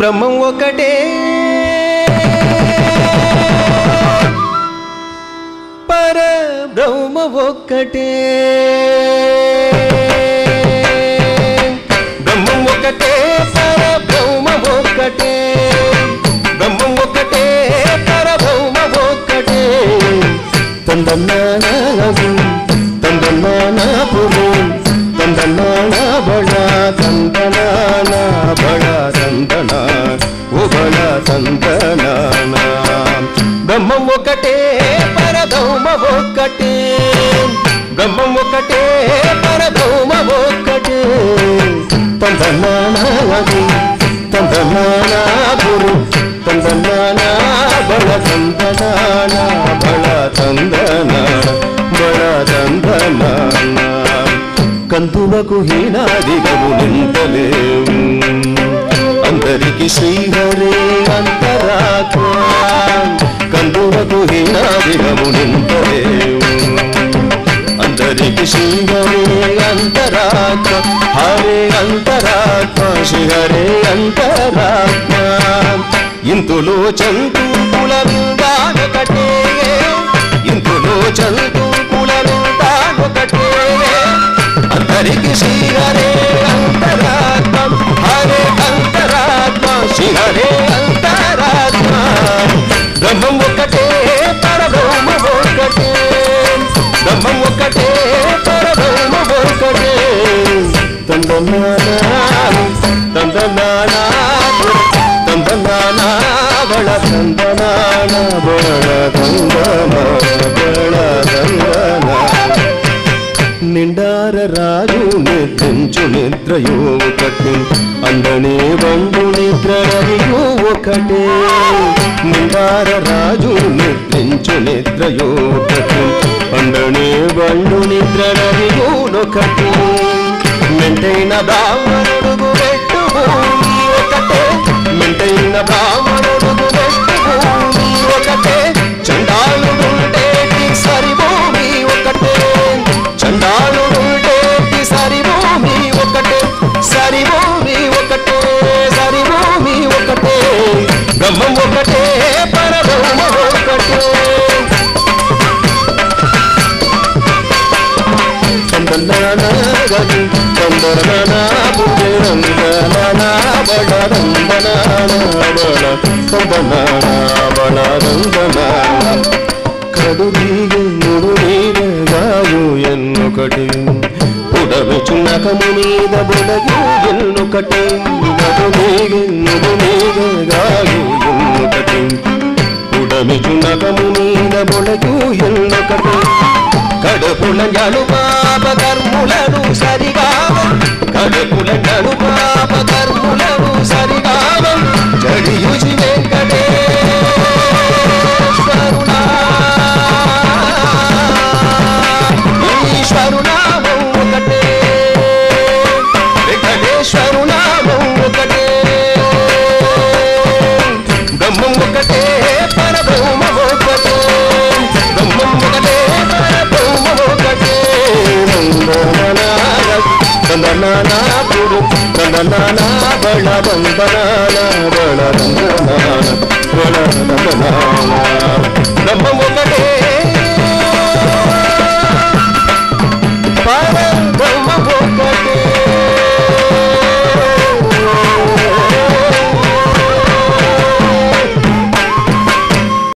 బ్రహ్మం ఒకటే పర బ్రహ్మ ఒక్కటే బ్రహ్మం ఒకటే పర బ్రహ్మ ఒక్కటే బ్రహ్మం ఒకటే పర బ్రహ్మ ఒక్కటే తందన్నానాగు తందన్నానాపురు తందన్నాన బళ తందనాన బళ తందన ఓ బళ తందనాన బ్రహ్మం ఒకటే పరబ్రహ్మ ఒక్కటే బ్రహ్మం ఒకటే పరబ్రహ్మ ఒక్కటే తందనానాగు తందనానాపురు తందనాన బళ తందనాన బళ తందన బళ తందనాన కందువకు హీనాదిగము నిందలేవు అందరికి శ్రీహరే అంతరాత్మ కందువకు హీనాదిగము నిందలేవు అందరికి శ్రీహరే అంతరాత్మ హరే అంతరాత్మ శ్రీహరే అంతరాత్మ ఇంతులో చంతు కుల ఒకటే ఇంతులో చంతు కుల ఒకటే అందరికి శ్రీహరే అంతరాత్మ హరే అంతరాత్మ శ్రీహరే అంతరాత్మ బ్రహ్మం ఒకటే పరబ్రహ్మ ఒకటే బ్రహ్మం ఒకటే పరబ్రహ్మ ఒకటే తందనానా తందనానా తందనానా బళ తందనాన బళ తందన బళ తందనా నిండార రాజు నిద్రించు నిద్రయో ఒకటి అందని వండు నిద్రయో ఒకటే నిండార రాజు నిద్రించు నిద్రయో ఒకటి అందని వండు నిద్రయో ఒకటి మెంటైన బ్రాహ్మణుడు పెట్టు భూమి ఒకటే మెంటైన బ్రాహ్మణుడు పెట్టు భూమి ఒకటే చండాలుడుండేటి సరి భూమి ఒకటే చండాలుడుండేటి సరి భూమి ఒకటే సరి భూమి ఒకటే సరి భూమి ఒకటే బ్రహ్మం ఒకటే పరబ్రహ్మ ఒకటే తందనానాగని తందనానా బుద్ధి నందనానా బడ నందనానా బడ తందనానా బడ నందనానా కడు నీగ ముడు నీగ గాగు ఎన్నొకటి పుడవి చున్నకము మీద బొడగు ఎన్నొకటి కడు నీగ ముడు నీగ గాగు ఎన్నొకటి పుడమి చున్నకము మీద బొడగు ఎన్నొకటి కడుపుల పాప కర్ములను సరిగావ కడుపుల పాప కర్ములను సరిగావ జడియుచి వెంకటేశ్వరునా ఈశ్వరునామం ఒకటే వెంకటేశ్వరునామం ఒకటే బ్రహ్మం ఒకటే పరబ్రహ్మ ఒకటే బ్రహ్మం ఒకటే పరబ్రహ్మ ఒకటే నందనానాపుడు నందనానా బళ బందనానా బళ నందనాన బళ నందనాన బ్రహ్మం ఒకటే